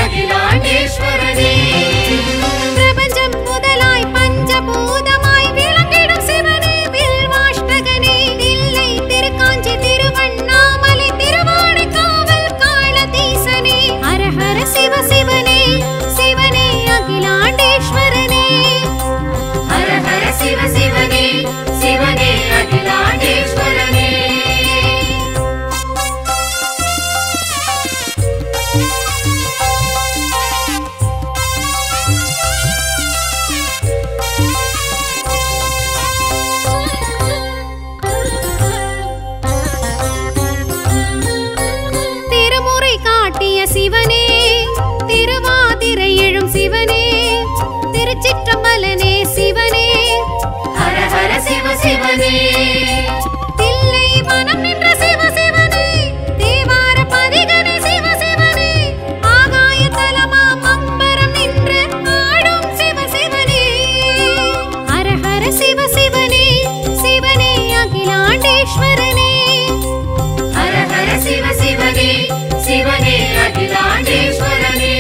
அகிலாண்டேஸ்வரனே பிரபஞ்சம் முதலாய் பஞ்சபூதமாய் விளங்கிடும் சிவனே வில்வாஷ்டகனே தில்லை திருக்காஞ்சி திருவண்ணாமலை திருவானைக்காவல் காளதீசனே ஹரஹர சிவ சிவனே சிவனே அகிலாண்டேஸ்வரனே ஹர ஹர சிவ சிவனே சிவனே அகிலாண்டேஸ்வரனே திருமுறை காட்டிய சிவனே திருவாதிரை எழும் சிவனே திருச்சிற்றம்பலனே சிவனே ஹர ஹர சிவ சிவனே தில்லை மனம் நின்ற சிவ சிவனே தேவார பதிகனே சிவ சிவனே ஆகாய தலமாம் அம்பரம் நின்று ஆடும் சிவ சிவனே ஹர ஹர சிவ சிவனே சிவனே அகிலாண்டேஸ்வரனே ஹர ஹர சிவ சிவனே சிவனே அகிலாண்டேஸ்வரனே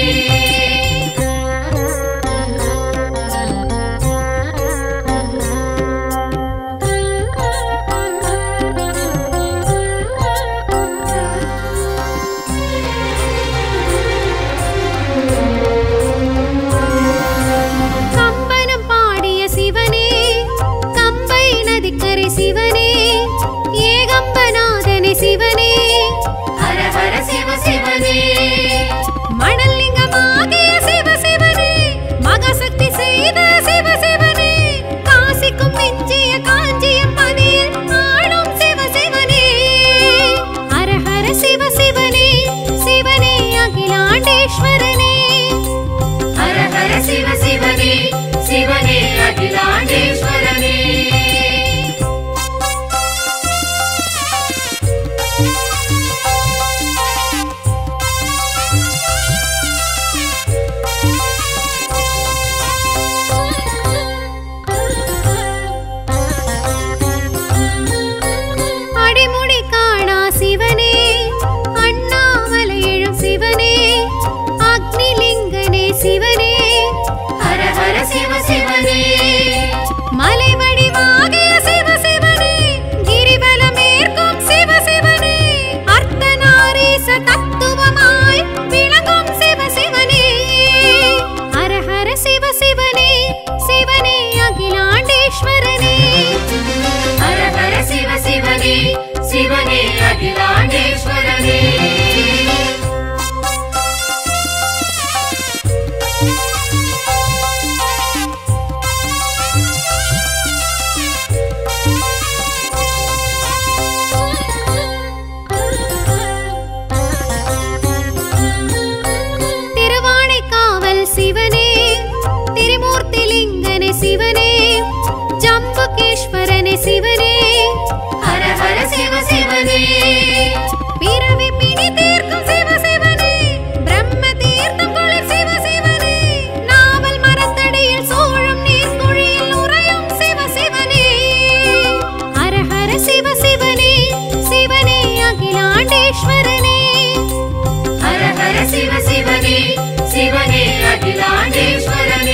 கம்பனம் பாடிய சிவனே கம்பை நதிக்கரை சிவனே ஏகம்பநாதனே சிவனே ஹர ஹர சிவ சிவனே மணல் லிங்கமாகிய சிவ சிவனே மகசக்தி செய்த சிவ சிவனே காசிக்கும் மிஞ்சிய காஞ்சியம் பதியில் ஆளும் சிவ சிவனே ஹர ஹர சிவ சிவனே சிவனே அகிலாண்டேஸ்வரனே ஹர ஹர சிவ சிவனே சிவனே அகிலாண்டேஸ்வரனே அடிமுடி காணா சிவனே அண்ணாமலை எழும் சிவனே அக்னிலிங்கனே சிவனே ஹர ஹர சிவ சிவனே மலை வடிவாகிய சிவ சிவனே கிரிவலமேற்கும் சிவ சிவனே அர்த்தநாரீச தத்துவமாய் விளங்கும் சிவ சிவனே ஹர ஹர சிவ சிவனே சிவனே அகிலாண்டேஸ்வரனே ஹர ஹர சிவ சிவனே சிவனே அகிலாண்டேஸ்வரனே திருவானைக்காவல் சிவனே திரிமூர்த்திலிங்கனே சிவனே ஜம்புகேஸ்வரனே சிவனே ஹர ஹர சிவ சிவனே பிறவி பிணி தீர்க்கும் சிவ சிவனே பிரம்ம தீர்த்தம் குளிர் சிவ சிவனே நாவல் மரத்தடியில் சூழும் நீர்க்குழியில் உறையும் சிவ சிவனே ஹர ஹர சிவ சிவனே சிவனே அகிலாண்டேஸ்வரனே ஹர ஹர சிவ சிவனே சிவனே அகிலாண்டேஸ்வரனே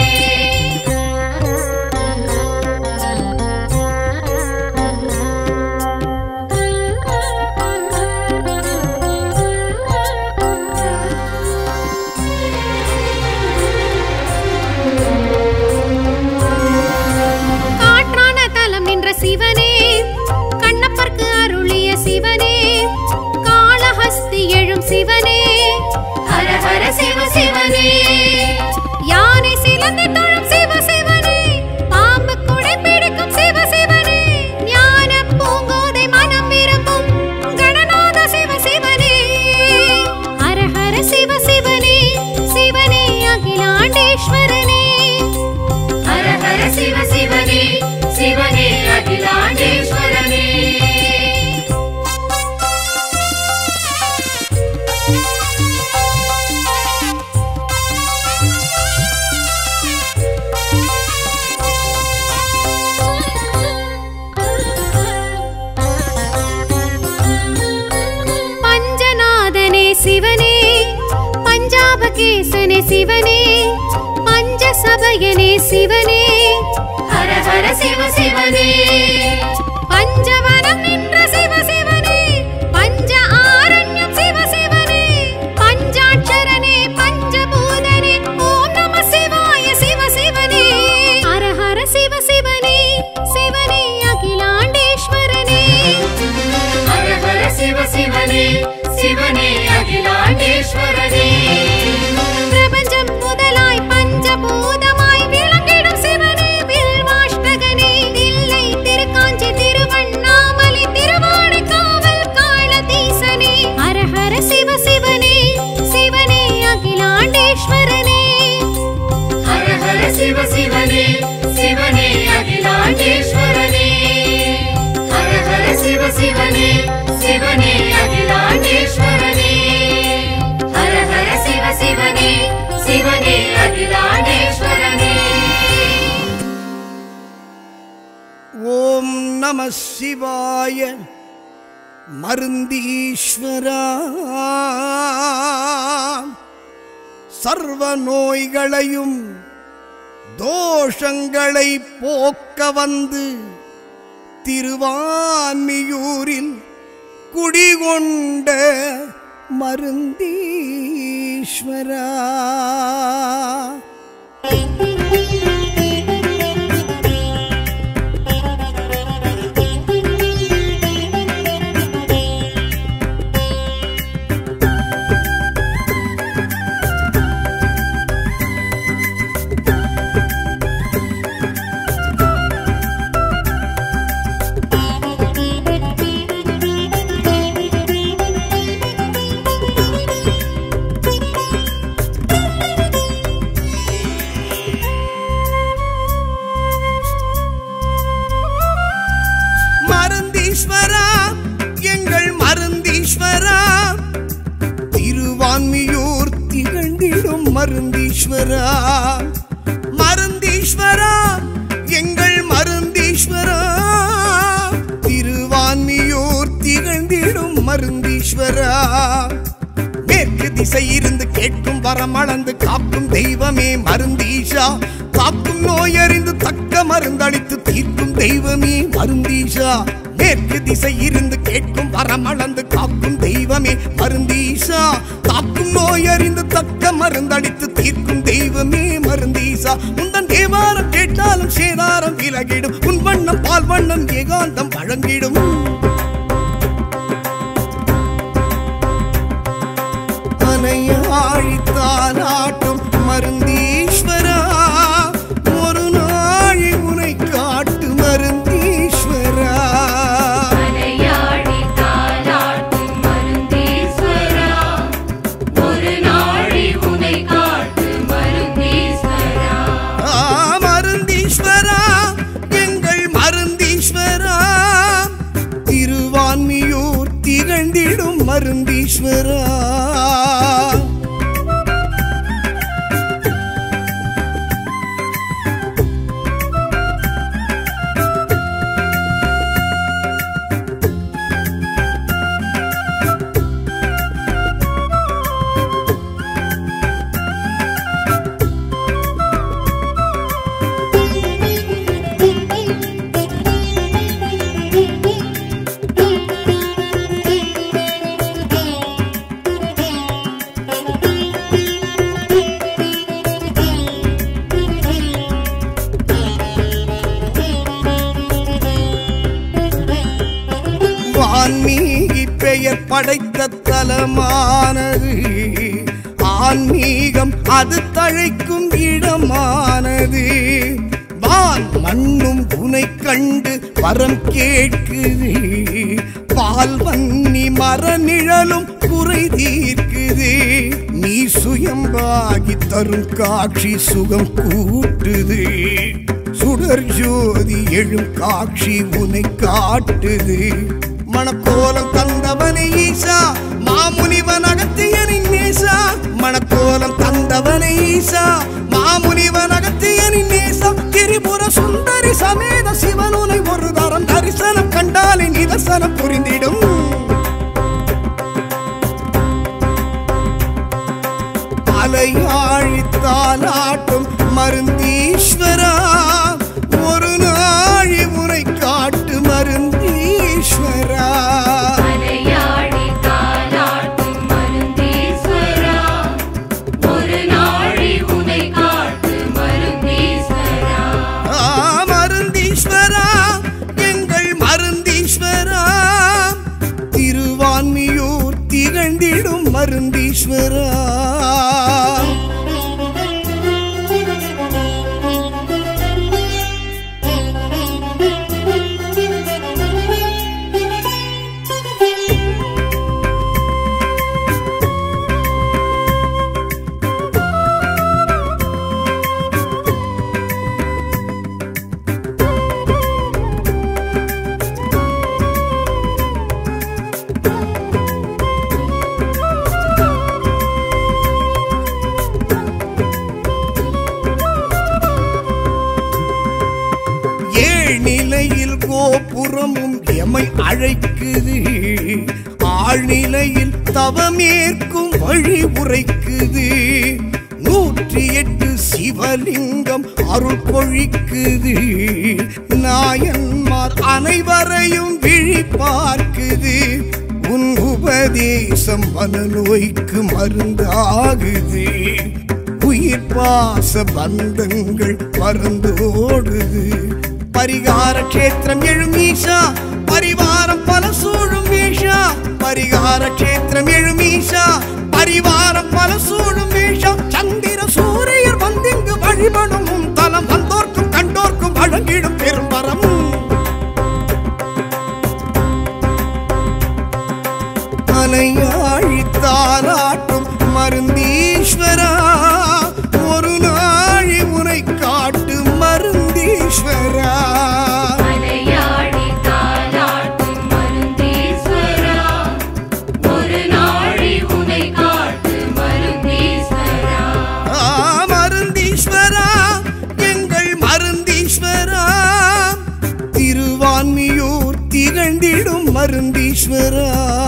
காற்றான தலம் நின்ற சிவனே கண்ணப்பர்க்கு அருளிய சிவனே காளஹஸ்தி எழும் சிவனே ஹர ஹர சிவ சிவனே யானை சிலந்தி தொழும் சிவ சிவனே பாம்பு குடை பிடிக்கும் சிவ சிவனே ஞான பூங்கோதை மனம் விரும்பும் கணநாத சிவ சிவனே ஹர ஹர சிவ சிவனே சிவனே அகிலாண்டேஸ்வரனே ஹர ஹர சிவ சிவனே சிவனே அகிலாண்டேஸ்வரனே ஹர முருகேசனே சிவனே பஞ்ச சபையனே சிவனே ஹர ஹர சிவ சிவனே பஞ்சவனம் நின்ற சிவ சிவனே பஞ்ச ஆரண்யம் சிவ சிவனே பஞ்சாட்சரனே பஞ்சபூதனே ஓம் நம சிவாய சிவ சிவனே ஹர ஹர சிவ சிவனே சிவனே அகிலாண்டேஸ்வரனே ஹர ஹர சிவ சிவனே சிவனே அகிலாண்டேஸ்வரனே பிரபஞ்சம் முதலாய் பஞ்சபூதமாய் விளங்கிடும் சிவனே வில்வாஷ்டகனே தில்லை திருக்காஞ்சி திருவண்ணாமலை திருவானைக்காவல் காளதீசனே ஹர ஹர சிவ சிவனே சிவனே அகிலாண்டேஸ்வரனே ஹர ஹர சிவ சிவனே சிவனே அகிலாண்டேஸ்வரனே ஹர ஹர சிவ சிவனே சிவனே அகிலாண்டேஸ்வரனே ஹர ஹர சிவ சிவனே சிவனே அகிலாண்டேஸ்வரனே ஓம் நம சிவாய மருந்தீஸ்வரா சர்வ நோய்களையும் தோஷங்களை போக்க வந்து திருவான்மியூரில் குடிகொண்ட மருந்தீஸ்வரா மருந்தீஸ்வரா எங்கள் மருந்தீஸ்வரா திருவான்மியூர் திகழ்ந்திடும் மருந்தீஸ்வரா மருந்தீஸ்வரா எங்கள் மருந்தீஸ்வரா திருவான்மியூர் திகழ்ந்திடும் மருந்தீஸ்வரா மேற்கு திசை இருந்து கேட்கும் வரம் அளந்து காக்கும் தெய்வமே மருந்தீஷா காக்கும் நோயறிந்து தக்க மருந்தளித்து தீர்க்கும் தெய்வமே மருந்தீஷா மேற்கு திசை இருந்து கேட்கும் வரம் அளந்து காக்கும் தெய்வமே மருந்தீஷா காக்கும் நோயறிந்து தக்க மருந்தளித்து தீர்க்கும் தெய்வமே மருந்தீசா உந்தன் தேவாரம் கேட்டாலும் சேதாரம் விலகிடும் உன் வண்ணம் பால் வண்ணம் ஏகாந்தம் வழங்கிடும் அணையாழித்தாலாட்டும் மருந்தீஸ்வரா ஒரு நாழி உனை காட்டு மருந்தீஸ்வரா மலையாடி தாலாட்டும் மருந்தீஸ்வரா ஒரு நாழி உனை காட்டு மருந்தீஸ்வரா ஆ, மருந்தீஸ்வரா எங்கள் மருந்தீஸ்வரா திருவான்மியூர் திகழ்ந்திடும் மருந்தீஸ்வரா வான்மீகி பெயர் படைத்த தலமானது ஆன்மீகம் அது தழைக்கும் இடமானது வான் மண்ணும் உனை கண்டு வரம் கேட்குது பால் வன்னி மர நிழலும் குறை தீர்க்குது நீ சுயம்பாகி தரும் காட்சி சுகம் கூட்டுது சுடர் ஜோதி எழும் காட்சி உனை காட்டுது மணக்கோலம் தந்தவனை ஈசா மாமுனிவன் அகத்தியனின் நேசா மணக்கோலம் தந்தவனை ஈசா மாமுனிவன் அகத்தியனின் நேசா திரிபுர சுந்தரி சமேத சிவனுனை ஒரு தரம் தரிசனம் கண்டாலே நிதர்சனம் புரிந்திடும் மலையாழித்தாலாட்டும் மருந்தீஸ்வரா ஒரு நாழி உரை காட்டு மருந்தீஸ்வரா மலையாடி தாலாட்டும் மருந்தீஸ்வரா ஒரு நாழி உனை காட்டு மருந்தீஸ்வரா ஆ, மருந்தீஸ்வரா எங்கள் மருந்தீஸ்வரா திருவான்மியூர் திகழ்ந்திடும் மருந்தீஸ்வரா ஏழ்நிலையில் கோபுரமும் எமை அழைக்குது ஆழ்நிலையில் தவமேற்கும் வழி உரைக்குது நூற்றி எட்டு சிவலிங்கம் அருள் பொழிக்குது நாயன்மார் அனைவரையும் விழி பார்க்குது உன் உபதேசம் மனநோய்க்கு மருந்தாகுது உயிர் பாச பந்தங்கள் பறந்தோடுது பரிகார கஷேத்திரம் எழுமீஷா பரிவாரம் பல சூழும் வேஷா பரிகார கஷேத்திரம் எழுமீஷா பரிவாரம் பல சூழும் வேஷா சந்திர சூரியர் வந்திங்கு வழிபடும் உன் தலம் வந்தோர்க்கும் கண்டோர்க்கும் வழங்கிடும் பெரும்பரம் மலையாழித்தாலாட்டும் மருந்தீஸ்வரா ஒரு நாழி உனை காட்டு மருந்தீஸ்வரா மலையாடி தாலாட்டும் மருந்தீஸ்வரா ஒரு நாழி உனை காட்டு மருந்தீஸ்வரா ஆ, மருந்தீஸ்வரா எங்கள் மருந்தீஸ்வரா திருவான்மியூர் திகழ்ந்திடும் மருந்தீஸ்வரா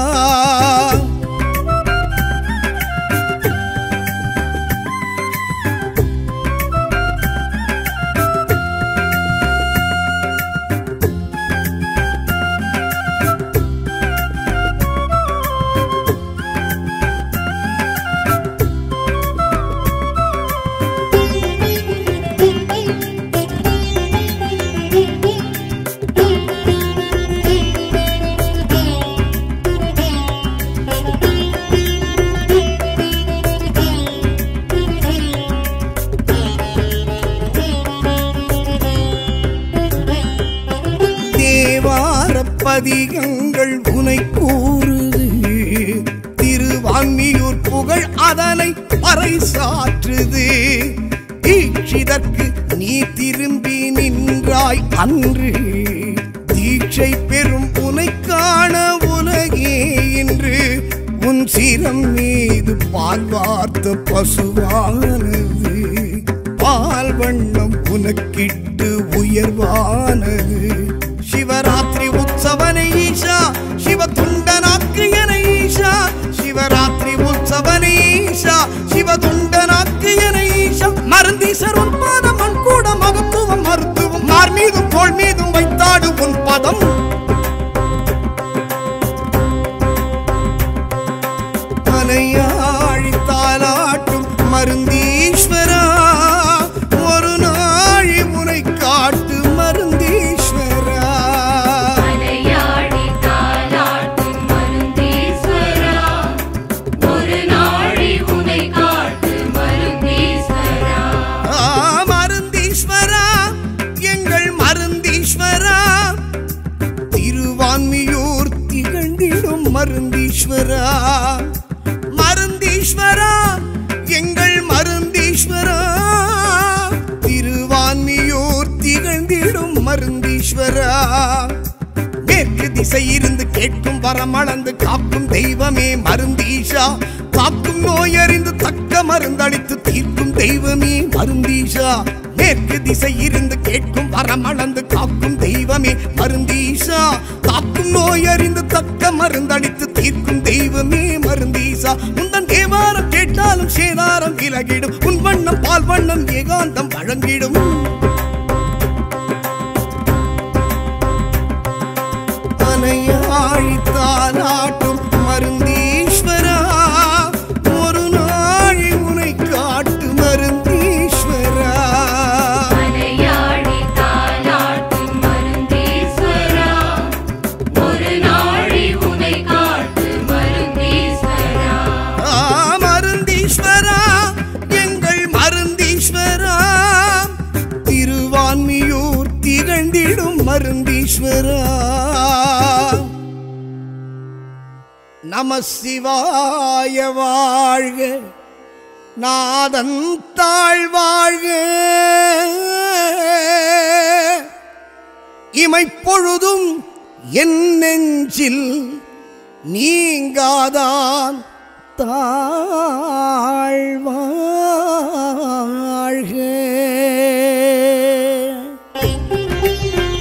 தேவார பதிகங்கள் உனை கூறுது திருவான்மியூர் புகழ் அதனை பறைசாற்றுது தீட்சிதற்கு நீ திரும்பி நின்றாய் அன்று தீட்சை பெறும் உனை காண உலகே இன்று உன் சிரம் மீது பால் வார்த்த பசுவானது பால் வண்ணம் உனக்கிட்டு உயர்வானது சிவராத்திரி உற்சவனை ஈஷா சிவ துண்டனாக்கு என ஈஷா சிவராத்திரி உற்சவனை ஈஷா சிவ துண்டனாக்கு என ஈஷா மருந்தீசர் உன் பாதம் மண் கூட மகத்துவம் மருத்துவம் மார் மீதும் தோள் மீதும் வைத்தாடு உன் பதம் மலையாழி தாலாட்டும் மருந்தீஸ்வரா ஒரு நாழி முனை காட்டு மருந்தீஸ்வரா மலையாடி தாலாட்டும் மருந்தீஸ்வரா ஒரு நாழி உனை காட்டு மருந்தீஸ்வரா ஆ, மருந்தீஸ்வரா எங்கள் மருந்தீஸ்வரா திருவான்மியூர் திகழ்ந்திடும் மருந்தீஸ்வரா மருந்தீஸ்வரா எங்கள் மருந்தீஸ்வரா திருவான்மியூர் திகழ்ந்திடும் மருந்தீஸ்வரா மேற்கு திசை இருந்து கேட்கும் வரமளந்து காக்கும் தெய்வமே மருந்தீஷா காக்கும் நோயறிந்து தக்க மருந்தளித்து தீர்க்கும் தெய்வமே மருந்தீஷா மேற்கு திசை இருந்து கேட்கும் வரமளந்து காக்கும் தெய்வமே மருந்தீஷா காக்கும் நோயறிந்து தக்க மருந்தளித்து தீர்க்கும் தெய்வமே மருந்தீஷா உந்தன் தேவாரம் கேட்ட அணைத்தாலும் சேதாரம் விலகிடும் உன் வண்ணம் பால் வண்ணம் ஏகாந்தம் வழங்கிடும் அணையாழித்தாலாட்டும் மருந்தீஸ்வரா ஒரு நாழி உனை காட்டு மருந்தீஸ்வரா மலையாடி தாலாட்டும் மருந்தீஸ்வரா ஒரு நாழி உனை காட்டு மருந்தீஸ்வரா ஆ, மருந்தீஸ்வரா எங்கள் மருந்தீஸ்வரா திருவான்மியூர் திகழ்ந்திடும் மருந்தீஸ்வரா நம சிவாய வாழ்க நாதன் தாழ்வாழ்க இமைப்பொழுதும் என் நெஞ்சில் நீங்காதான் தாழ்வாழ்க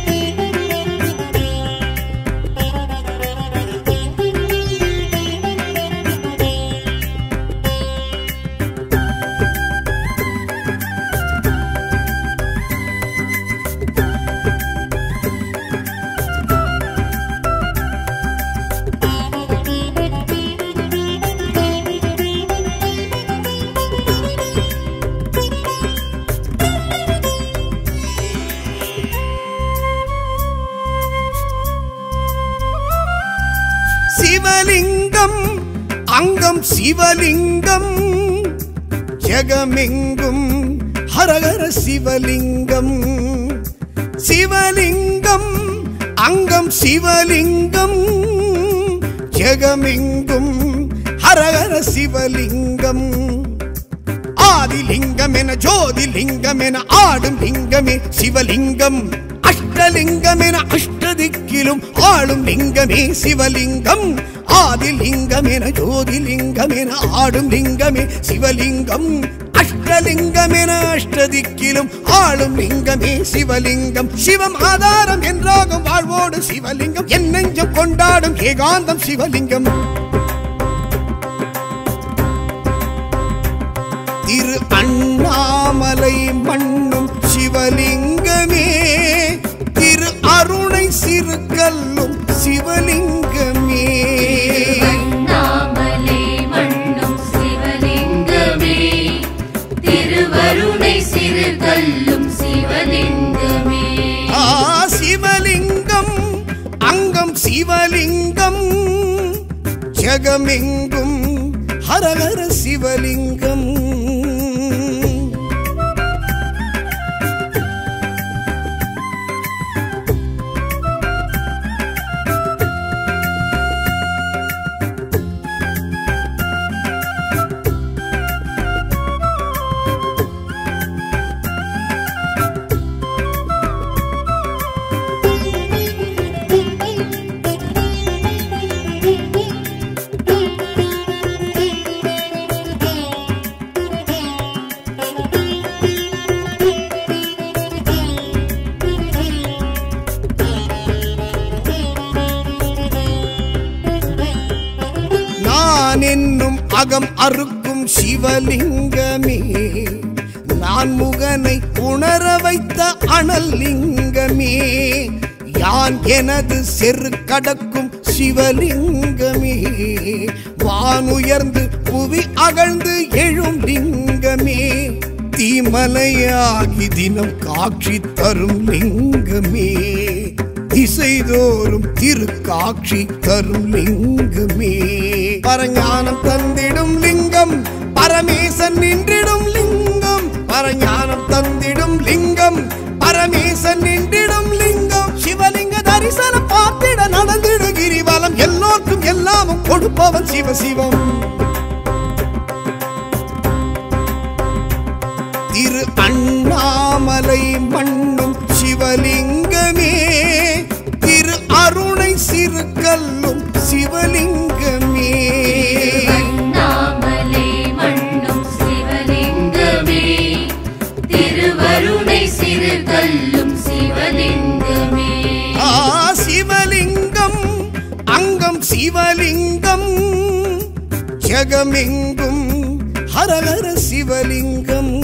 சிவலிங்கம் அங்கம் சிவலிங்கம் ஜெகமெங்கும் ஹரஹர சிவலிங்கம் சிவலிங்கம் அங்கம் சிவலிங்கம் ஜெகமெங்கும் ஹரஹர சிவலிங்கம் ஆதிலிங்கம் என ஜோதிலிங்கம் என ஆடும் லிங்கமே சிவலிங்கம் அஷ்டலிங்கம் என அஷ்டதிக்கிலும் ஆளும் லிங்கமே சிவலிங்கம் ஆதிலிங்கம் என ஜோதிலிங்கம் என ஆடும் லிங்கமே சிவலிங்கம் அஷ்டலிங்கம் என அஷ்டதிக்கிலும் ஆளும் லிங்கமே சிவலிங்கம் சிவம் ஆதாரம் என்றாகும் வாழ்வோடு சிவலிங்கம் என் நெஞ்சம் கொண்டாடும் ஏகாந்தம் சிவலிங்கம் திரு அண்ணாமலை மண்ணும் சிவலிங்கமே திரு அருணை சிறு கல்லும் சிவலிங்கமே திருவண்ணாமலை மண்ணும் சிவலிங்கமே திருவருணை சிறு கல்லும் சிவலிங்கமே ஆ சிவலிங்கம் அங்கம் சிவலிங்கம் ஜெகமெங்கும் ஹரஹர சிவலிங்கம் நான் என்னும் அகம் அறுக்கும் சிவலிங்கமே நான் முகனை உணர வைத்த அனல் லிங்கமே யான் எனது செரு கடக்கும் சிவலிங்கமே வானுயர்ந்து புவி அகழ்ந்து எழும் லிங்கமே தீமலையாகி தினம் காட்சி தரும் லிங்கமே திசைதோறும் திருக்காட்சி தரும் லிங்கமே பரஞானம் தந்திடும் லிங்கம் பரமேசன் நின்றிடும் லிங்கம் பரஞானம் தந்திடும் லிங்கம் பரமேசன் நின்றிடும் லிங்கம் சிவலிங்க தரிசனம் பார்த்திட நடந்திடு கிரிவலம் எல்லோர்க்கும் எல்லாமும் கொடுப்பவன் சிவசிவம் திரு அண்ணாமலை மண்ணும் சிவலிங்கமே திரு அருணை சிறு கல்லும் சிவலிங்கமே திருவண்ணாமலை மண்ணும் சிவலிங்கமே திருவருணை சிறு கல்லும் சிவலிங்கமே ஆ சிவலிங்கம் அங்கம் சிவலிங்கம் ஜெகமெங்கும் ஹரஹர சிவலிங்கம்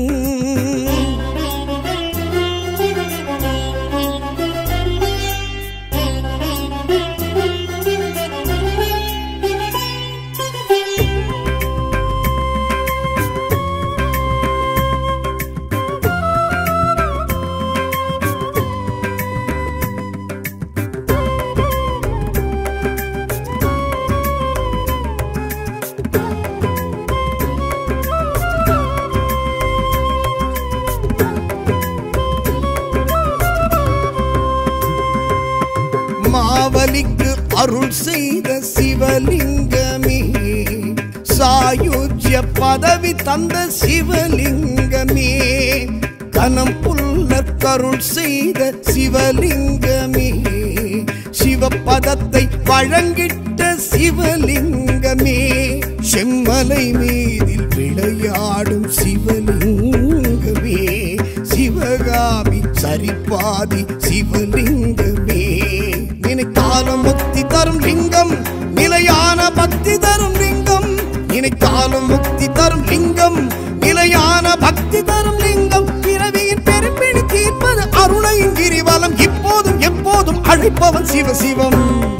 மாவலிக்கு அருள் செய்த சிவலிங்கமே சாயுஜ்ய பதவி தந்த சிவலிங்கமே கனம் புல்லற் கருள் செய்த சிவலிங்கமே சிவபதத்தை வழங்கிட்ட சிவலிங்கமே செம்மலை மீதில் விளையாடும் சிவலிங்கமே சிவகாமி சரிபாதி சிவலிங்கமே நினைத்தாலும் முக்தி தரும் லிங்கம் நிலையான பக்தி தரும் லிங்கம் நினைத்தாலும் முக்தி தரும் லிங்கம் நிலையான பக்தி தரும் லிங்கம் பிறவியின் பெரும்பிடி தீர்ப்பது அருணையின் கிரிவலம் இப்போதும் எப்போதும் அழைப்பவன் சிவசிவம்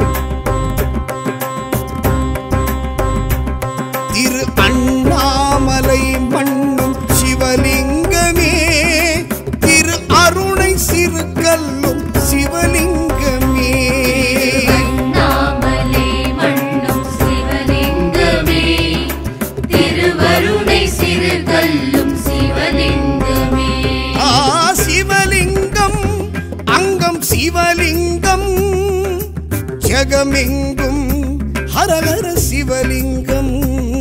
திரு அண்ணாமலை மண்ணும் சிவலிங்கமே திரு அருணை சிறுகல்லும் சிவலிங்கமே அண்ணாமலை மண்ணும் சிவலிங்கமே திருவருணை சிறுகல்லும் சிவலிங்கமே ஆ சிவலிங்கம் அங்கம் சிவலிங்கம் ஜெகமெங்கும் ஹரஹர சிவலிங்கம்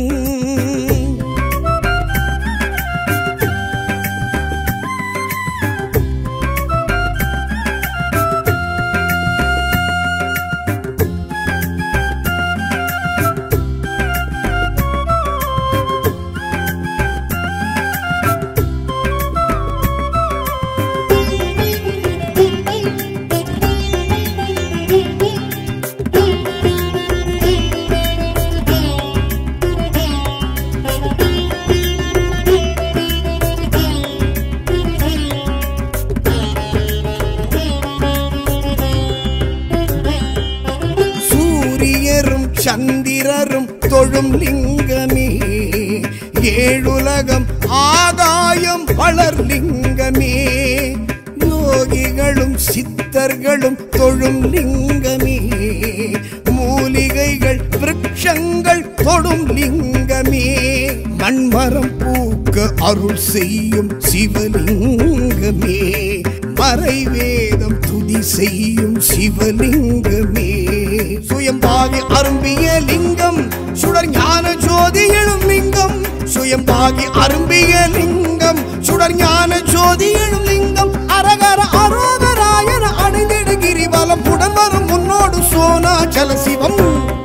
சூரியரும் சந்திரரும் தொழும் லிங்கமே ஏழுலகம் ஆகாயம் வளர் லிங்கமே யோகிகளும் சித்தர்களும் தொழும் லிங்கமே மூலிகைகள் விருட்சங்கள் தொடும் லிங்கமே மண்மரம் பூக்க அருள் செய்யும் சிவலிங்கமே மறைவேதம் துதி செய்யும் சிவலிங்கமே சுயம்பாகி அரும்பிய லிங்கம் சுடர் ஞான ஜோதி எழும் லிங்கம் சுயம்பாகி அரும்பிய லிங்கம் சுடர் ஞான ஜோதி எழும் லிங்கம் அரகர அரோகராயன அடைந்திடு கிரிவலம் உடன் வரும் முன்னோடு சோனாச்சல சிவம்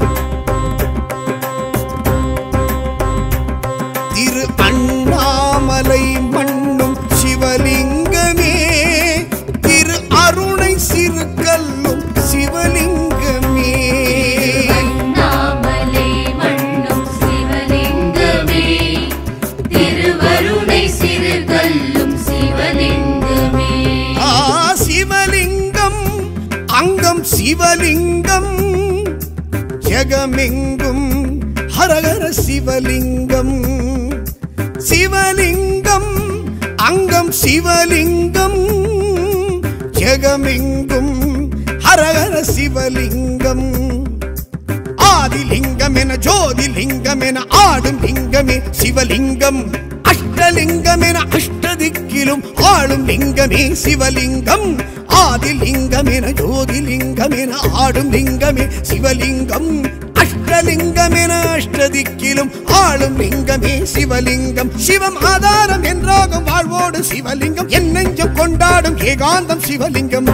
திரு அண்ணாமலை மண்ணும் சிவலிங்கமே திரு அருணை சிறுகல்லும் சிவலிங்கமே அண்ணாமலை மண்ணும் சிவலிங்கமே திருவருணை சிறுகல்லும் சிவலிங்கமே ஆ சிவலிங்கம் அங்கம் சிவலிங்கம் ஜெகமெங்கும் ஹரஹர சிவலிங்கம் சிவலிங்கம் அங்கம் சிவலிங்கம் ஜெகமெங்கும் ஹரஹர சிவலிங்கம் ஆதிலிங்கம் என ஜோதிலிங்கம் என ஆடும் லிங்கமே சிவலிங்கம் அஷ்டலிங்கம் என அஷ்டதிக்கிலும் ஆளும் லிங்கமே சிவலிங்கம் ஆதிலிங்கம் என ஜோதிலிங்கம் என ஆடும் லிங்கமே சிவலிங்கம் அஷ்டலிங்கம் என அஷ்டதிக்கிலும் ஆளும் லிங்கமே சிவலிங்கம் சிவம் ஆதாரம் என்றாகும் வாழ்வோடு சிவலிங்கம் என் நெஞ்சம் கொண்டாடும் ஏகாந்தம் சிவலிங்கம்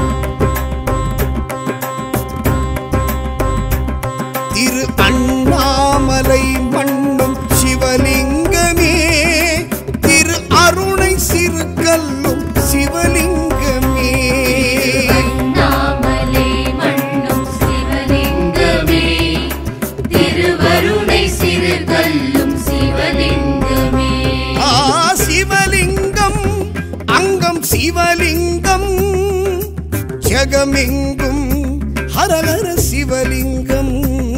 திரு அண்ணாமலை மண்ணும் சிவலிங்கமே திரு அருணை சிறுகல்லும் சிவலிங்கமே அண்ணாமலை மண்ணும் சிவலிங்கமே திருவருணை சிறுகல்லும் சிவலிங்கமே ஜகமெங்கும் ஹரஹர சிவலிங்கம்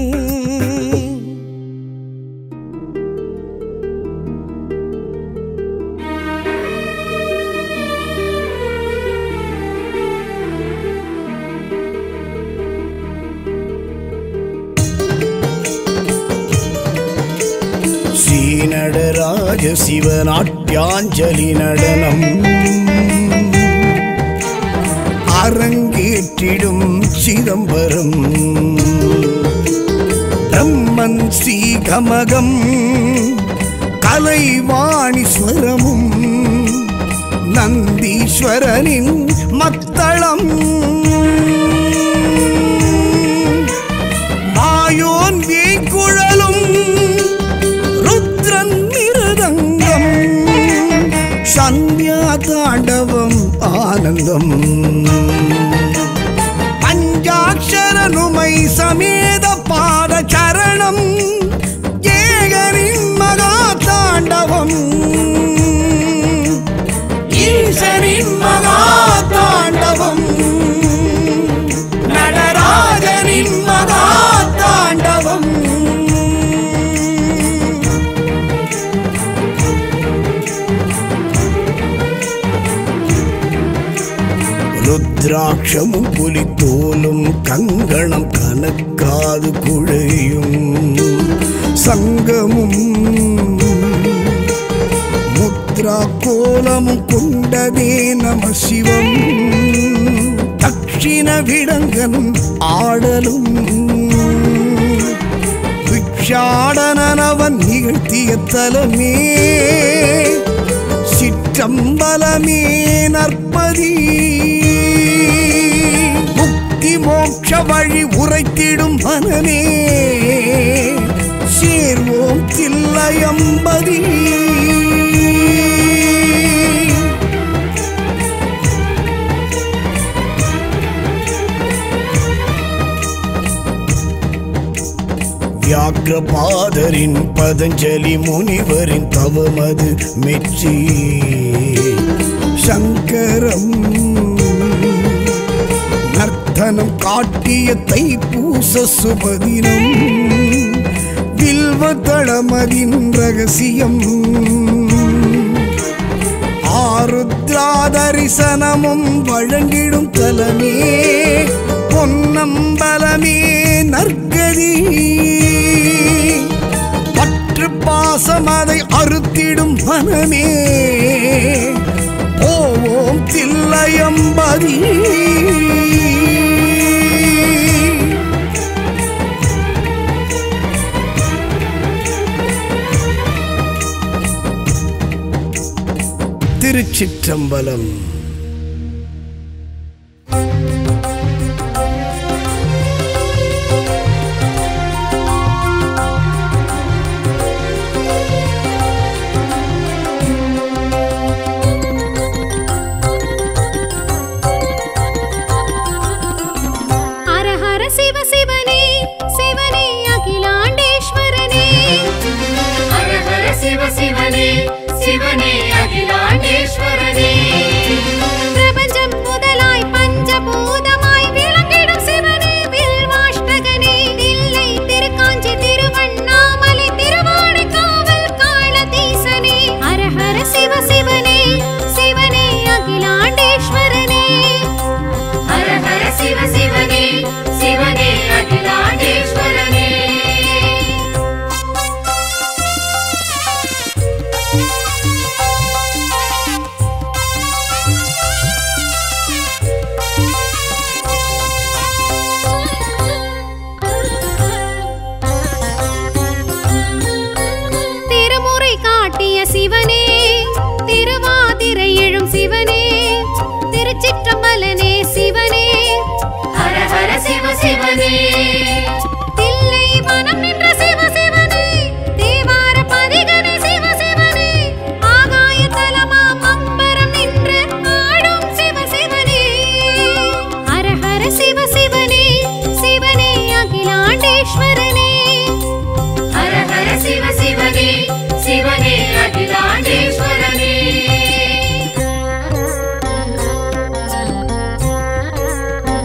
ஸ்ரீநடராஜ சிவநாட்டியாஞ்சலி நடனம் அரங்கேற்றிடும் சிதம்பரம் பிரம்மன் ஸ்ரீகமகம் கலைவாணீஸ்வரமும் நந்தீஸ்வரனின் மத்தளம் மாயோன் வேய்குழலும் ருத்ரன் மிருதங்கம் சந்தியா தாண்டவம் ஆனந்தம் பஞ்சாட்சரனுமை சமேத பாத சரணம் ஏகரின் மகா தாண்டவம் ஈசனின் மகா தாண்டவம் நடராஜனின் மகா தாண்டவம் ருத்ராட்சமும் புலித்தோலும் கங்கணம் கனக்காது குழையும் சங்கமும் முத்ரா கோலமும் கொண்டதே நம சிவம் தட்சிண விடங்கன் ஆடலும் பிக்ஷாடனவன் நிகழ்த்திய தலமே சிற்றம்பலமே நற்பதி முக்தி மோட்ச வழி உரைத்திடும் மனமே சேர்வோம் தில்லையம்பதி வியாக்கிரபாதரின் பதஞ்சலி முனிவரின் தவமது மெச்சி சங்கரம் நர்த்தனம் காட்டிய தைப்பூச சுபதினம் வில்வதளமதின் ரகசியம் ஆருத்ரா தரிசனமும் வழங்கிடும் தலமே பொன்னம்பலமே நற்கதி பற்று பாசம் அதை அறுத்திடும் மனமே ஓவோம் தில்லையம்பதி திருச்சிற்றம்பலம் ஹர ஹர சிவ சிவனே சிவனே அகிலாண்டேஸ்வரனே ஹர ஹர சிவ சிவனே சிவனே அகிலாண்டேஸ்வரனே பிரபஞ்சம் முதலாய் பஞ்சபூதமாய் விளங்கிடும் சிவனே வில்வாஷ்டகனே தில்லை திருக்காஞ்சி திருவண்ணாமலை திருவானைக்காவல் காளதீசனே ஹர ஹர சிவ சிவனே சிவனே அகிலாண்டேஸ்வரனே ஹர ஹர சிவ சிவனே சிவனே அகிலாண்டேஸ்வரனே திருமுறை காட்டிய சிவனே திருவாதிரை எழும் சிவனே திருச்சிற்றம்பலனே சிவனே ஹர ஹர சிவ சிவனே தில்லை மனம் நின்ற சிவ சிவனே தேவார பதிகனே சிவ சிவனே ஆகாய தலமாம் அம்பரம் நின்று ஆடும் சிவ சிவனே ஹர ஹர சிவ சிவனே சிவனே அகிலாண்டேஸ்வரனே ஹர ஹர சிவ சிவனே சிவனே அகிலாண்டேஸ்வரனே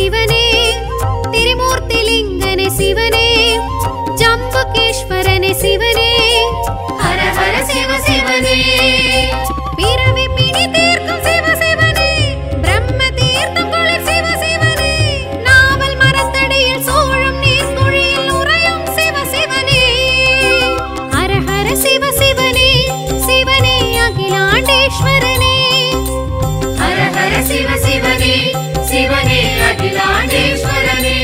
சிவனே திரிமூர்த்தி லிங்கனே சிவனே ஜம்புகேஸ்வரனே சிவனே ஹர ஹர சிவ சிவனே பிறவி பிணி தீர்க்கும் சிவ சிவனே பிரம்ம தீர்த்தம் குளிர் சிவ சிவனே நாவல் மரத்தடியில் சூழும் நீர்க்குழியில் உறையும் சிவ சிவனே ஹர ஹர சிவ சிவனே சிவனே அகிலாண்டேஸ்வரனே ஹர ஹர சிவ சிவனே சிவனே அகிலாண்டேஸ்வரனே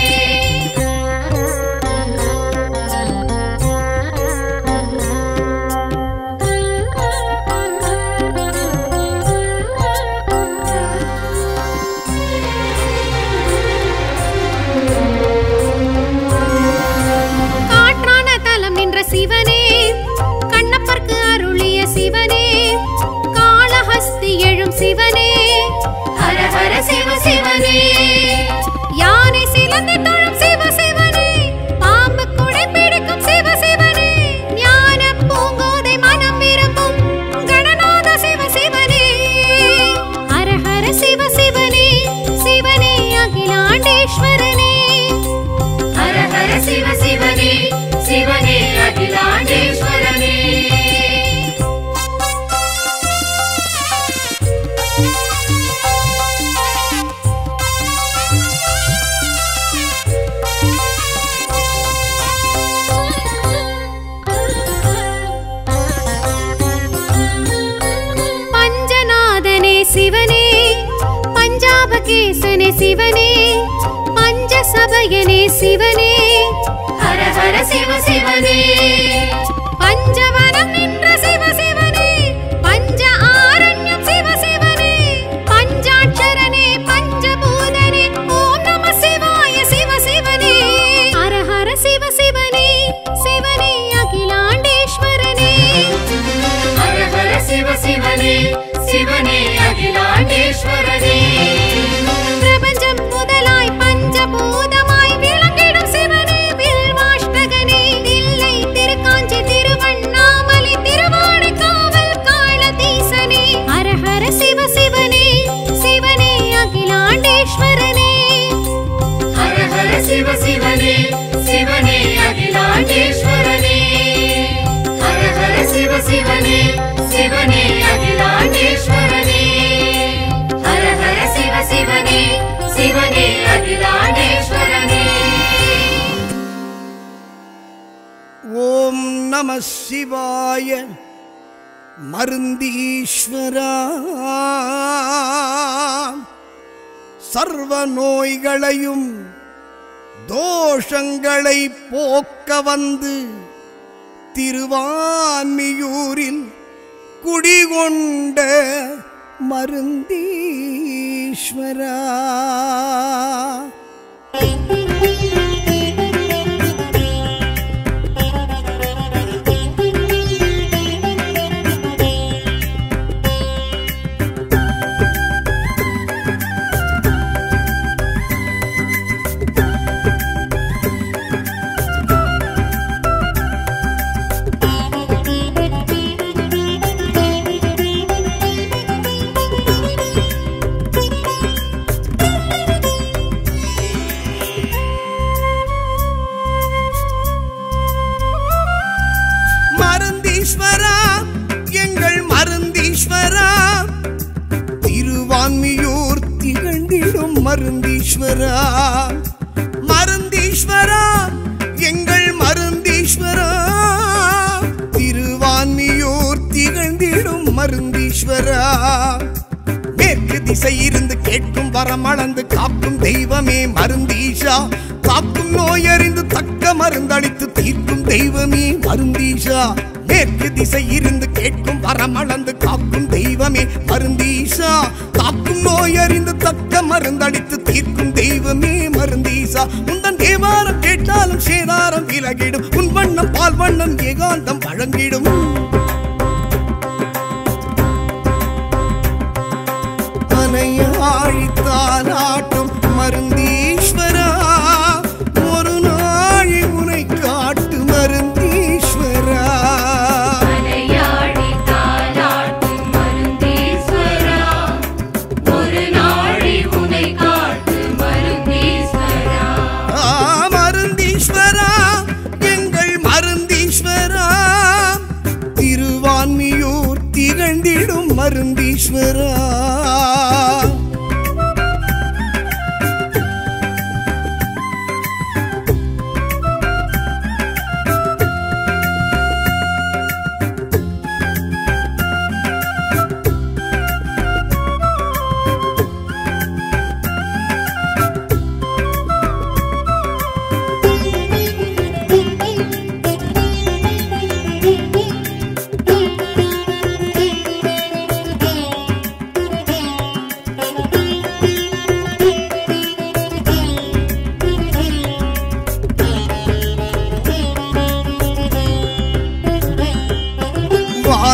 காற்றான தலம் நின்ற சிவனே கண்ணப்பர்க்கு அருளிய சிவனே காளஹஸ்தி எழும் சிவனே ஹர ஹர சிவ சிவனே யானை சிலந்தி தொழும் சிவ சிவனே பாம்பு குடை பிடிக்கும் சிவ சிவனே ஞான பூங்கோதை மனம் விரும்பும் கணநாத சிவ சிவனே ஹர ஹர சிவ சிவனே சிவனே அகிலாண்டேஸ்வரனே ஹர ஹர சிவ சிவனே சிவனே அகிலாண்டேஸ்வரனே பஞ்சநாதனே சிவனே பஞ்சாபகேசனே சிவனே பஞ்சசபயனே சிவனே ஹர ஹர சிவ சிவனே பஞ்சவனம் நின்ற சிவ சிவனே பஞ்ச ஆரண்யம் சிவ சிவனே பஞ்சாட்சரனே பஞ்சபூதனே ஓம் நம சிவாய சிவ சிவனே ஹர ஹர சிவ சிவனே சிவனே அகிலாண்டேஸ்வரனே ஹர ஹர சிவ சிவனே சிவனே அகிலாண்டேஸ்வரனே பிரபஞ்சம் முதலாய் பஞ்சபூதமாய் விளங்கிடும் சிவனே வில்வாஷ்டகனே தில்லை திருக்காஞ்சி திருவண்ணாமலை திருவானைக்காவல் காளதீசனே ஹர ஹர சிவ சிவனே சிவனே அகிலாண்டேஸ்வரனே ஹர ஹர சிவ சிவனே சிவனே அகிலாண்டேஸ்வரனே ஹர ஹர சிவ சிவனே சிவனே அகிலாண்டேஸ்வரனே ஹர ஹர சிவ சிவனே சிவனே அகிலாண்டேஸ்வரனே ஓம் நம சிவாய மருந்தீஸ்வரா சர்வ நோய்களையும் தோஷங்களை போக்க வந்து திருவான்மியூரில் குடிகொண்ட மருந்தீஸ்வரா மருந்தீஸ்வரா எங்கள் மருந்தீஸ்வரா திருவான்மியூர் திகழ்ந்திடும் மருந்தீஸ்வரா மருந்தீஸ்வரா எங்கள் மருந்தீஸ்வரா திருவான்மியூர் திகழ்ந்திடும் மருந்தீஸ்வரா மேற்கு திசை இருந்து கேட்கும் வரமளந்து காக்கும் தெய்வமே மருந்தீஷா காக்கும் நோயறிந்து தக்க மருந்தளித்து தீர்க்கும் தெய்வமே மருந்தீஷா மேற்கு திசை இருந்து கேட்கும் வரமளந்து காக்கும் தெய்வமே மருந்தீஷா காக்கும் நோயறிந்து தக்க மருந்தளித்து தீர்க்கும் தெய்வமே மருந்தீசா உந்தன் தேவாரம் கேட்டாலும் சேதாரம் விலகிடும் உன் வண்ணம் பால் வண்ணம் ஏகாந்தம் வழங்கிடும் அணையாழித்தாலாட்டும் மருந்தீஸ்வரா ஒரு நாழி உனை காட்டு மருந்தீஸ்வரா மலையாடி தாலாட்டும் மருந்தீஸ்வரா ஒரு நாழி உனை காட்டு மருந்தீஸ்வரா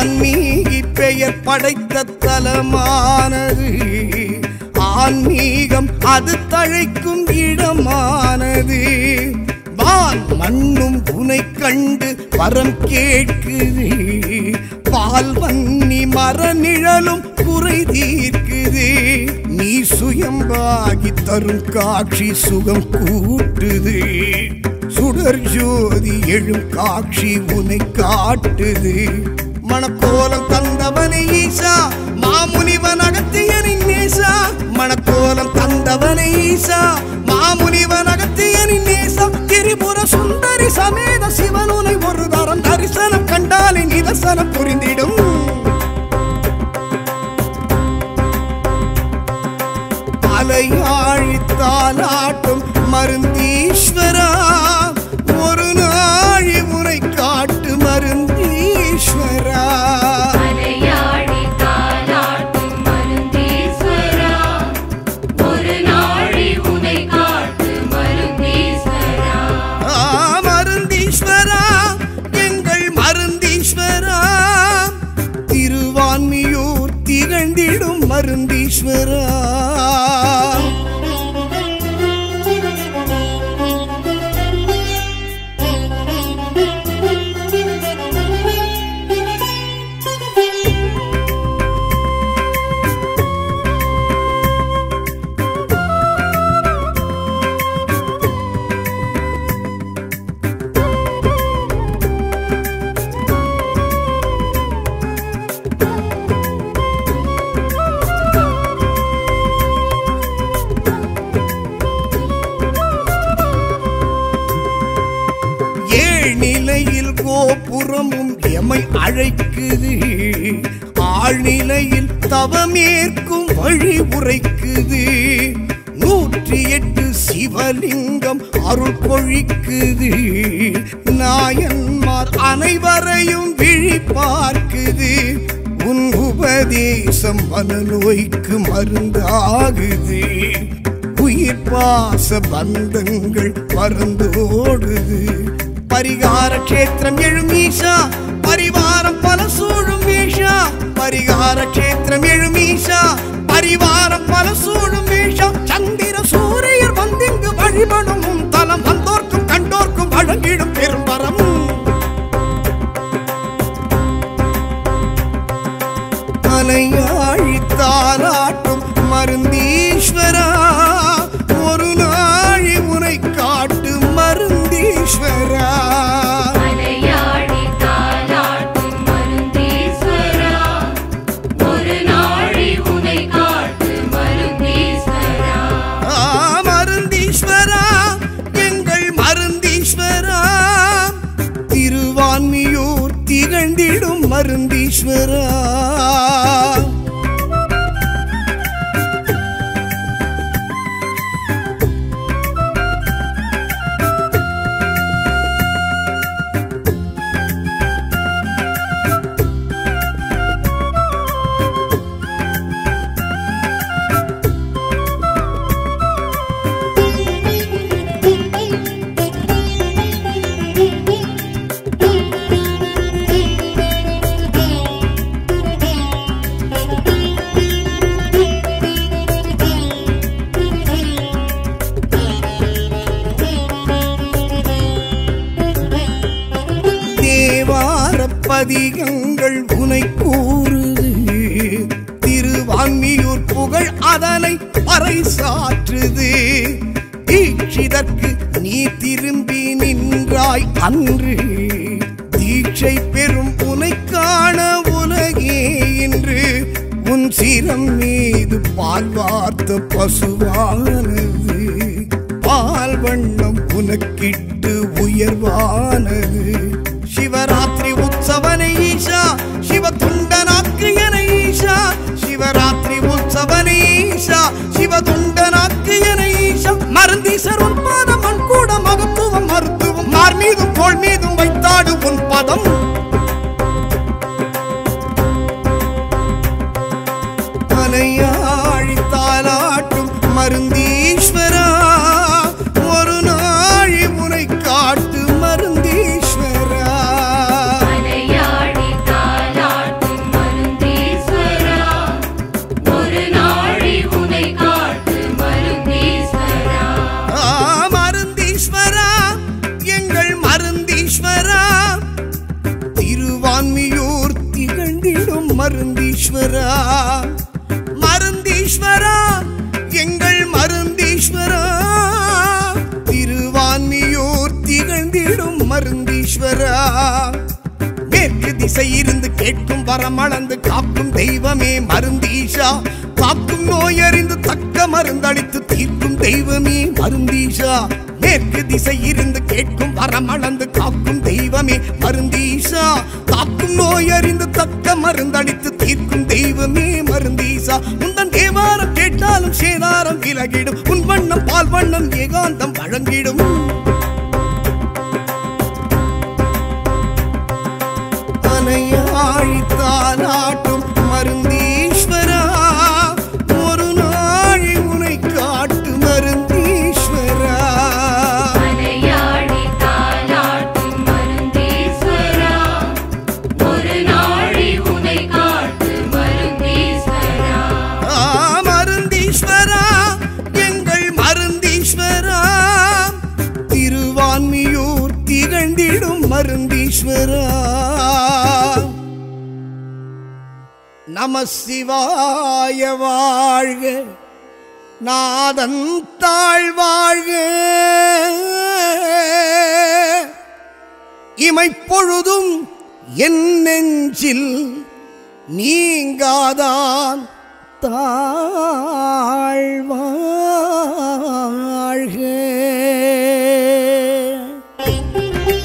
வான்மீகி பெயர் படைத்த தலமானது ஆன்மீகம் அது தழைக்கும் இடமானது வான் மண்ணும் உனை கண்டு வரம் கேட்குது பால் வன்னி மர நிழலும் குறை தீர்க்குது நீ சுயம்பாகி தரும் காட்சி சுகம் கூட்டுது சுடர் ஜோதி எழும் காட்சி உனை காட்டுது மணக்கோலம் தந்தவனை ஈசா மாமுனிவன் அகத்தியனின் நேசா மணக்கோலம் தந்தவனை ஈசா மாமுனிவன் அகத்தியனின் நேசா திரிபுர சுந்தரி சமேத சிவனுனை ஒரு தரம் தரிசனம் கண்டாலே நிதர்சனம் புரிந்திடும் அலையாழி தாலாட்டும் மருந்தீஸ்வரா ஒரு நாழி முறை காட்டு மருந்தீஸ்வரா அலையாடி தாலாட்டும் மருந்தீஸ்வரா ஒரு நாழி உனை காட்டு மருந்தீஸ்வரா ஆ, மருந்தீஸ்வரா எங்கள் மருந்தீஸ்வரா திருவான்மியூர் திகழ்ந்திடும் மருந்தீஸ்வரா ஏழ்நிலையில் கோபுரமும் எமை அழைக்குது ஆழ்நிலையில் தவமேற்கும் வழி உரைக்குது நூற்றி எட்டு சிவலிங்கம் அருள் பொழிக்குது நாயன்மார் அனைவரையும் விழி பார்க்குது உன் உபதேசம் மனநோய்க்கு மருந்தாகுது உயிர் பாச பந்தங்கள் பறந்தோடுது பரிகார கஷேத்திரம் எழும் ஈஷா பரிவாரம் பல சூழும் ஈஷா பரிகார கஷேத்திரம் எழும் ஈஷா பரிவாரம் பல சூழும் ஈஷா சந்திர சூரியர் வந்திங்கு வழிபடும் உன் தலம் வந்தோர்க்கும் கண்டோர்க்கும் வழங்கிடும் பெரும்பரம் மலையாழி தாலாட்டும் மருந்தீஸ்வரா ஒரு நாழி உனை காட்டு மருந்தீஸ்வரா அலையாடி தாலாட்டும் மருந்தீஸ்வரா ஒரு நாழி உனை காட்டு மருந்தீஸ்வரா ஆ, மருந்தீஸ்வரா எங்கள் மருந்தீஸ்வரா திருவான்மியூர் திகழ்ந்திடும் மருந்தீஸ்வரா தேவார பதிகங்கள் உனை கூறுது திருவான்மியூர் புகழ் அதனை பறைசாற்றுது தீட்சிதற்கு நீ திரும்பி நின்றாய் அன்று தீட்சை பெறும் உனை காண உலகே இன்று உன் சிரம் மீது பால் வார்த்த பசுவானது பால் வண்ணம் உனக்கிட்டு உயர்வானது சிவராத்திரி உற்சவனை ஈஷா சிவ துண்டனாக்கு என ஈஷா சிவராத்திரி உற்சவனை ஈஷா சிவ துண்டனாக்கு என ஈஷா மருந்தீசர் உன் பாதம் மண் கூட மகத்துவம் மருத்துவம் மார் மீதும் தோள் மீதும் வைத்தாடு உன் பதம் மலையாழி தாலாட்டும் மருந்தீஸ்வரா ஒரு நாழி உனை காட்டு மருந்தீஸ்வரா அலையாடி தாலாட்டும் மருந்தீஸ்வரா மருந்தீஸ்வரா எங்கள் மருந்தீஸ்வரா திருவான்மியூர் திகழ்ந்திடும் மருந்தீஸ்வரா மேற்கு திசை இருந்து கேட்கும் வரமளந்து காக்கும் தெய்வமே மருந்தீஷா காக்கும் நோயறிந்து தக்க மருந்தளித்து தீர்க்கும் தெய்வமே மருந்தீஷா மேற்கு திசை இருந்து கேட்கும் வரமளந்து காக்கும் தெய்வமே மருந்தீஷா காக்கும் நோயறிந்து தக்க மருந்தளித்து தீர்க்கும் தெய்வமே மருந்தீசா உந்தன் தேவாரம் கேட்டாலும் சேதாரம் விலகிடும் உன் வண்ணம் பால் வண்ணம் ஏகாந்தம் வழங்கிடும் அணையாழித்தாலாட்டும் மருந்தீஸ்வரா ஒரு நாள் உனை காட்டு மருந்தீஸ்வரா மலையாடி தாலாட்டும் மருந்தீஸ்வரா ஒரு நாழி உனை காட்டு மருந்தீஸ்வரா ஆ, மருந்தீஸ்வரா எங்கள் மருந்தீஸ்வரா திருவான்மியூர் திகழ்ந்திடும் மருந்தீஸ்வரா நம சிவாய வாழ்க நாதன் தாழ் வாழ்க இமைப்பொழுதும் என் நெஞ்சில் நீங்காதான் தாழ்வாழ்க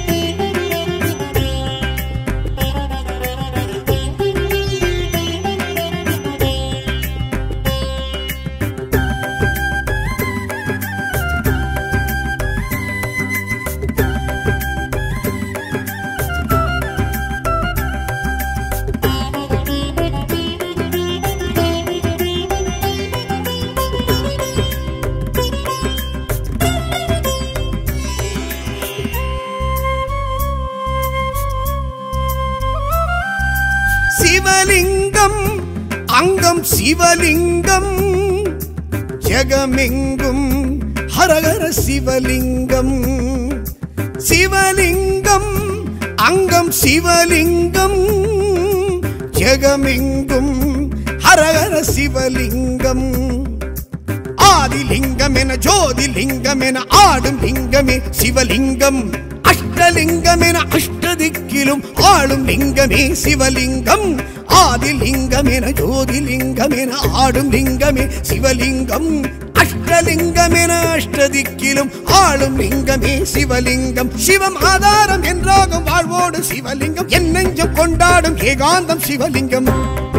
சிவலிங்கம் அங்கம் சிவலிங்கம் ஜெகமெங்கும் ஹரஹர சிவலிங்கம் சிவலிங்கம் அங்கம் சிவலிங்கம் ஜெகமெங்கும் ஹரஹர சிவலிங்கம் ஆதிலிங்கம் என ஜோதிலிங்கம் என ஆடும் லிங்கமே சிவலிங்கம் அஷ்டலிங்கம் என அஷ்டதிக்கிலும் ஆளும் லிங்கமே சிவலிங்கம் ஆதிலிங்கம் என ஜோதிலிங்கம் என ஆடும் லிங்கமே சிவலிங்கம் அஷ்டலிங்கம் என அஷ்டதிக்கிலும் ஆளும் லிங்கமே சிவலிங்கம் சிவம் ஆதாரம் என்றாகும் வாழ்வோடு சிவலிங்கம் என் நெஞ்சம் கொண்டாடும் ஏகாந்தம் சிவலிங்கம்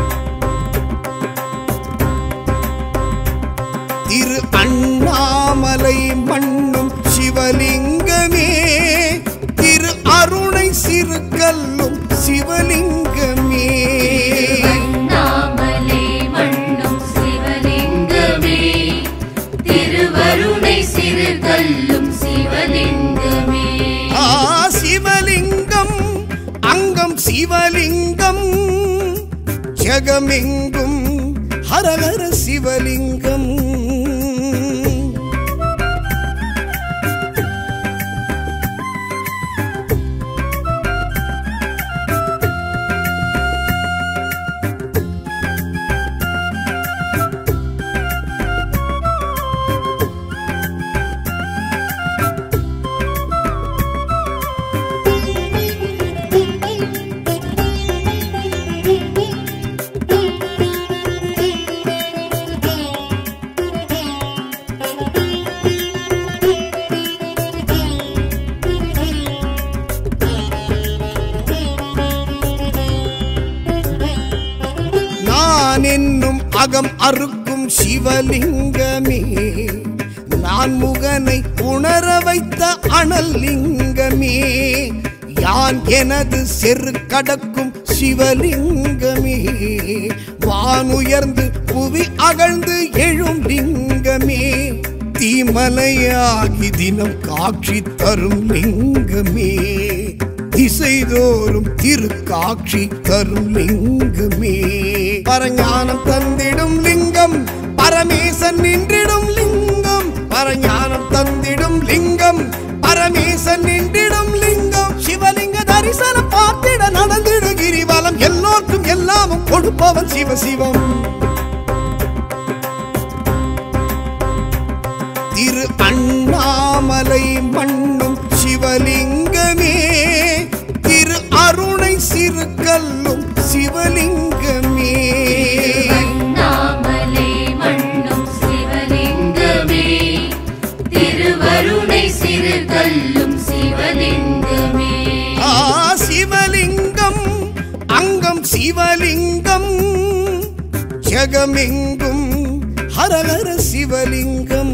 திரு அண்ணாமலை மண்ணும் சிவலிங்கமே திரு அருணை சிறு கல்லும் சிவலிங்கமே அண்ணாமலை மண்ணும் சிவலிங்கமே திருவருணை சிறு கல்லும் சிவலிங்கமே ஆ சிவலிங்கம் அங்கம் சிவலிங்கம் ஜெகமெங்கும் ஹரஹர சிவலிங்கம் நான் என்னும் அகம் அறுக்கும் சிவலிங்கமே நான் முகனை உணர வைத்த அனல் லிங்கமே யான் எனது செரு கடக்கும் சிவலிங்கமே வானுயர்ந்து புவி அகழ்ந்து எழும் லிங்கமே தீமலையாகி தினம் காட்சி தரும் லிங்கமே திசைதோறும் திருக்காட்சி தரும் லிங்கமே பரஞானம் தந்திடும் லிங்கம் பரமேசன் நின்றிடும் லிங்கம் பரஞானம் தந்திடும் லிங்கம் பரமேசன் நின்றிடும் லிங்கம் சிவலிங்க தரிசனம் பார்த்திட நடந்திடு கிரிவலம் எல்லோர்க்கும் எல்லாமும் கொடுப்ப அழைப்பவன் சிவசிவம் திரு அண்ணாமலை மண்ணும் சிவலிங்கமே திரு அருணை சிறு கல்லும் சிவலிங்கமே அண்ணாமலை மண்ணும் சிவலிங்கமே திருவருணை சிறு கல்லும் சிவலிங்கமே ஆ சிவலிங்கம் அங்கம் சிவலிங்கம் ஜெகமெங்கும் ஹரஹர சிவலிங்கம்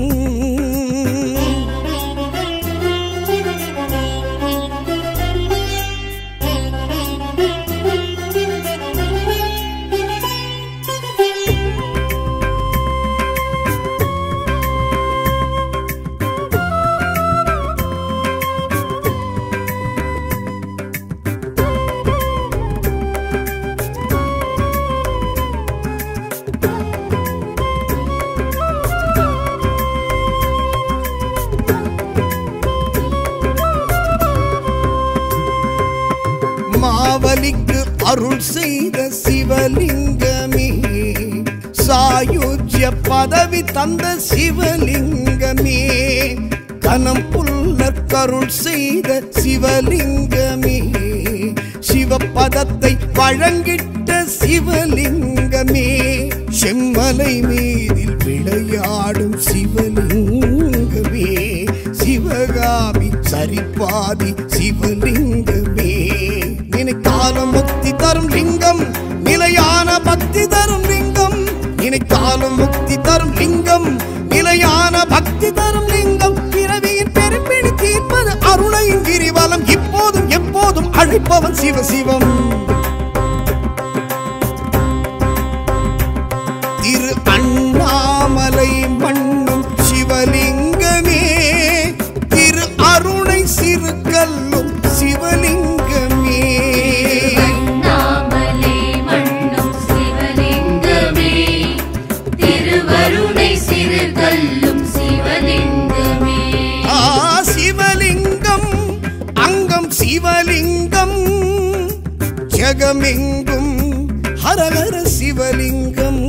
மாவலிக்கு அருள் செய்த சிவலிங்கமே சாயுஜ்ய பதவி தந்த சிவலிங்கமே கனம் புல்ல கருள் செய்த சிவலிங்கமே சிவபதத்தை வழங்கிட்ட சிவலிங்கமே செம்மலை மீதில் விளையாடும் சிவலிங்கமே சிவகாமி சரிபாதி சிவலிங்கமே நினைத்தாலும் முக்தி தரும் லிங்கம் நிலையான பக்தி தரும் லிங்கம் நினைத்தாலும் முக்தி தரும் லிங்கம் நிலையான பக்தி தரும் லிங்கம் பிறவியின் பெரும்பிடி தீர்ப்பது அருணையின் கிரிவலம் இப்போதும் எப்போதும் அழைப்பவன் சிவசிவம் திரு அண்ணாமலை மண்ணும் சிவலிங்கமே திரு அருணை சிறு கல்லும் சிவலிங்கமே அண்ணாமலை மண்ணும் சிவலிங்கமே திருவருணை சிறு கல்லும் சிவலிங்கமே ஆ சிவலிங்கம் அங்கம் சிவலிங்கம் ஜெகமெங்கும் ஹரஹர சிவலிங்கம்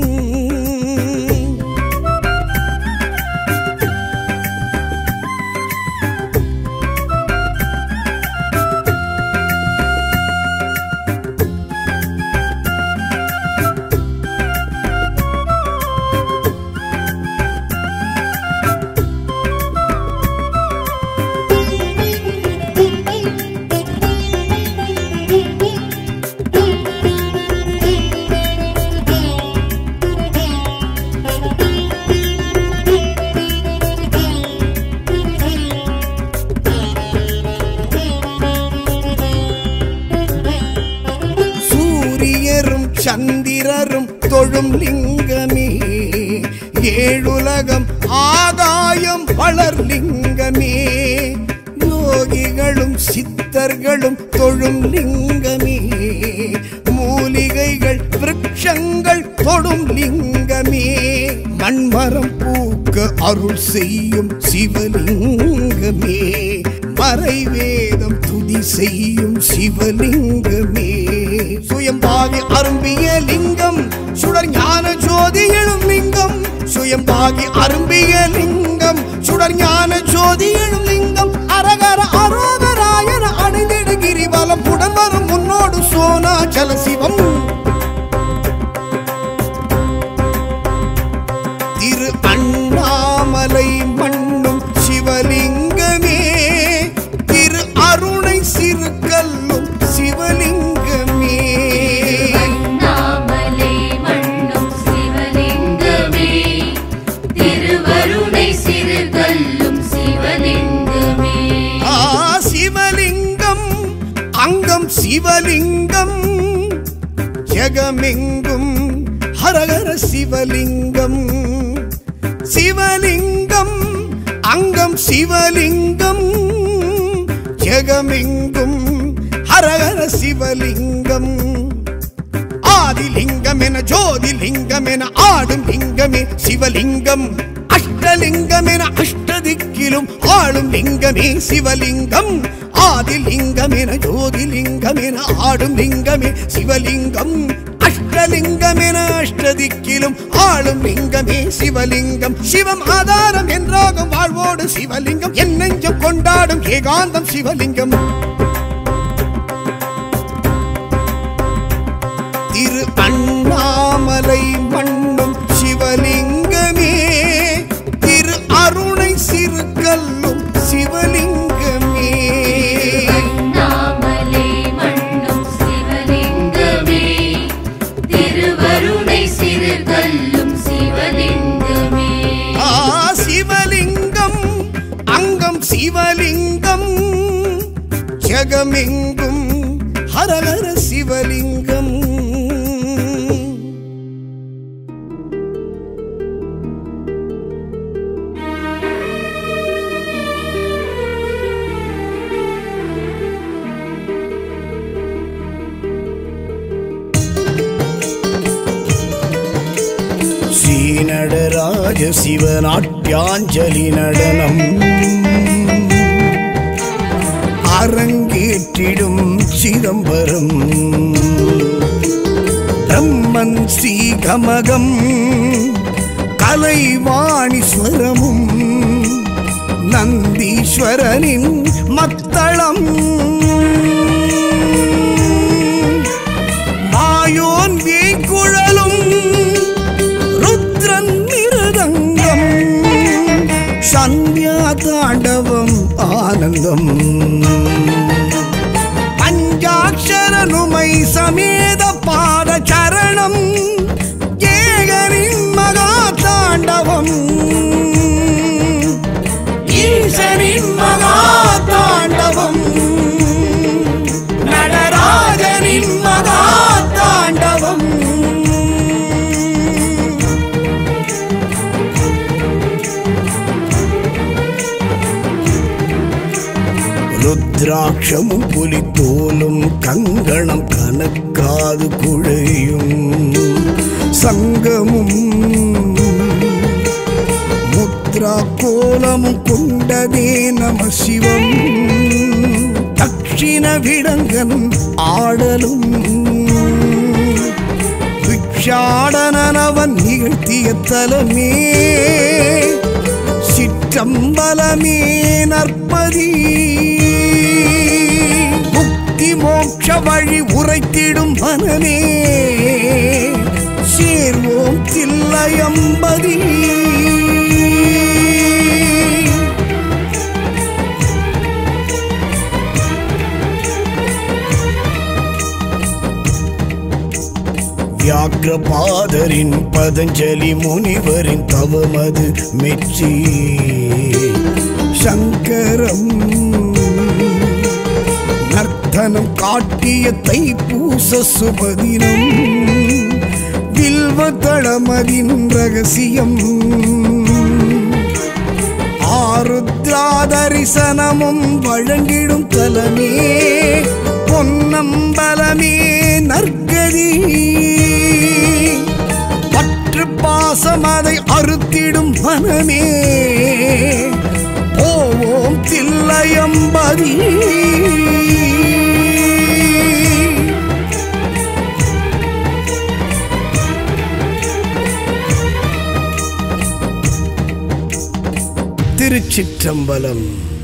சூரியரும் சந்திரரும் தொழும் லிங்கமே ஏழுலகம் ஆகாயம் வளர் லிங்கமே யோகிகளும் சித்தர்களும் தொழும் லிங்கமே மூலிகைகள் விருட்சங்கள் தொடும் லிங்கமே மண்மரம் பூக்க அருள் செய்யும் சிவலிங்கமே மறைவேதம் துதி செய்யும் சிவலிங்கமே சுயம்பாகி அரும்பிய லிங்கம் சுடர் ஞான ஜோதி எழும் லிங்கம் சுயம்பாகி அரும்பிய லிங்கம் சுடர் ஞான ஜோதி எழும் லிங்கம் அரகர அரோகராயன அணிந்திடு கிரிவலம் புடம்பரும் முன்னோடு சோனாச்சல சிவம் திரு அண்ணாமலை மண்ணும் சிவலிங்கமே திரு அருணை சிறு கல்லும் சிவலிங்கமே அண்ணாமலை மண்ணும் சிவலிங்கமே திருவருணை சிறு கல்லும் சிவலிங்கமே ஆ சிவலிங்கம் அங்கம் சிவலிங்கம் ஜெகமெங்கும் ஹரஹர சிவலிங்கம் சிவலிங்கம் அங்கம் சிவலிங்கம் ஜெகமெங்கும் ஹரஹர சிவலிங்கம் ஆதிலிங்கம் என ஜோதிலிங்கம் என ஆடும் லிங்கமே சிவலிங்கம் அஷ்டலிங்கம் என அஷ்டதிக்கிலும் ஆளும் லிங்கமே சிவலிங்கம் ஆதிலிங்கம் என ஜோதிலிங்கம் என ஆடும் லிங்கமே சிவலிங்கம் அஷ்டலிங்கம் என அஷ்டதிக்கிலும் ஆளும் லிங்கமே சிவலிங்கம் சிவம் ஆதாரம் என்றாகும் வாழ்வோடு சிவலிங்கம் என் நெஞ்சம் கொண்டாடும் ஏகாந்தம் சிவலிங்கம் திரு அண்ணாமலை மண்ணும் சிவலிங்கமே திரு அருணை சிறு கல்லும் சிவலிங்கமே அண்ணாமலை மண்ணும் சிவலிங்கமே திருவருணை சிறுகல்லும் சிவலிங்கமே ஆ சிவலிங்கம் அங்கம் சிவலிங்கம் ஜெகமெங்கும் ஹரஹர சிவலிங்கம் ஸ்ரீநடராஜ சிவநாட்டியாஞ்சலி நடனம் அரங்கேற்றிடும் சிதம்பரம் பிரம்மன் ஸ்ரீகமகம் கலைவாணீஸ்வரமும் நந்தீஸ்வரனின் மத்தளம் மாயோன் வேய்குழலும் ருத்ரன் மிருதங்கம் சந்தியா தாண்டவம் ஆனந்தம் பஞ்சாட்சரனுமை சமேத பாத சரணம் ஏகனின் மகா தாண்டவம் ஈசனின் மகா தாண்டவம் நடராஜனின் மகா தாண்டவம் ருத்ராட்சமும் புலித்தோலும் கங்கணம் கணக்காது குழையும் சங்கமும் முத்ரா கோலமும் கொண்டதே நம சிவம் தட்சிண விடங்கன் ஆடலும் பிக்ஷாடனவன் நிகழ்த்திய தலமே சிற்றம்பலமே நற்பதி முக்தி மோட்ச வழி உரைத்திடும் மனமே சேர்வோம் தில்லையம்பதி வியாக்கிரபாதரின் பதஞ்சலி முனிவரின் தவமது மெச்சி சங்கரம் நர்த்தனம் காட்டிய தைப்பூச சுபதினம் வில்வதளமதின் ரகசியம் ஆருத்ரா தரிசனமும் வழங்கிடும் தலமே பொன்னம்பலமே நற்கதி பற்று பாசம் அதை அறுத்திடும் மனமே போவோம் தில்லையம்பதி திருச்சிற்றம்பலம்